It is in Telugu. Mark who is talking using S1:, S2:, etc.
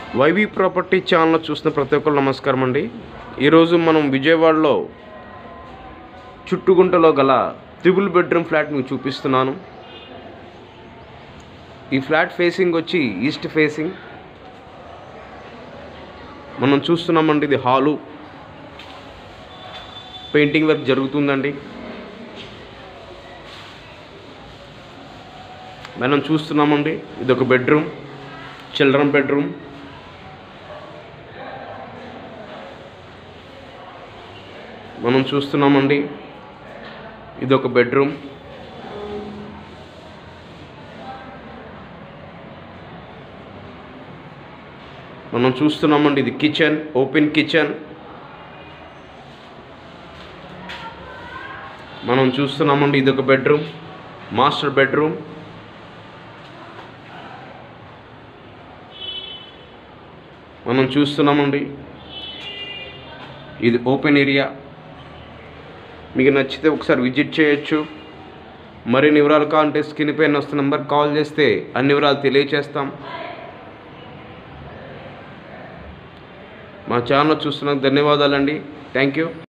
S1: వైవి ప్రాపర్టీ ఛానల్ చూస్తున్న ప్రతి ఒక్కరు నమస్కారం అండి ఈరోజు మనం విజయవాడలో చుట్టుగుంటలో గల త్రిబుల్ బెడ్రూమ్ ఫ్లాట్ మీకు చూపిస్తున్నాను ఈ ఫ్లాట్ ఫేసింగ్ వచ్చి ఈస్ట్ ఫేసింగ్ మనం చూస్తున్నామండి ఇది హాలు పెయింటింగ్ వర్క్ జరుగుతుందండి మనం చూస్తున్నామండి ఇది ఒక బెడ్రూమ్ చిల్డ్రన్ బెడ్రూమ్ మనం చూస్తున్నామండి ఇది ఒక బెడ్రూమ్ మనం చూస్తున్నామండి ఇది కిచెన్ ఓపెన్ కిచెన్ మనం చూస్తున్నామండి ఇది ఒక బెడ్రూమ్ మాస్టర్ బెడ్రూమ్ మనం చూస్తున్నామండి ఇది ఓపెన్ ఏరియా మీకు నచ్చితే ఒకసారి విజిట్ చేయొచ్చు మరిన్ని వివరాలు కావాలంటే స్క్రీన్ పైన వస్తున్న నెంబర్ కాల్ చేస్తే అన్ని వివరాలు తెలియచేస్తాం మా ఛానల్ చూస్తున్నందుకు ధన్యవాదాలండి థ్యాంక్ యూ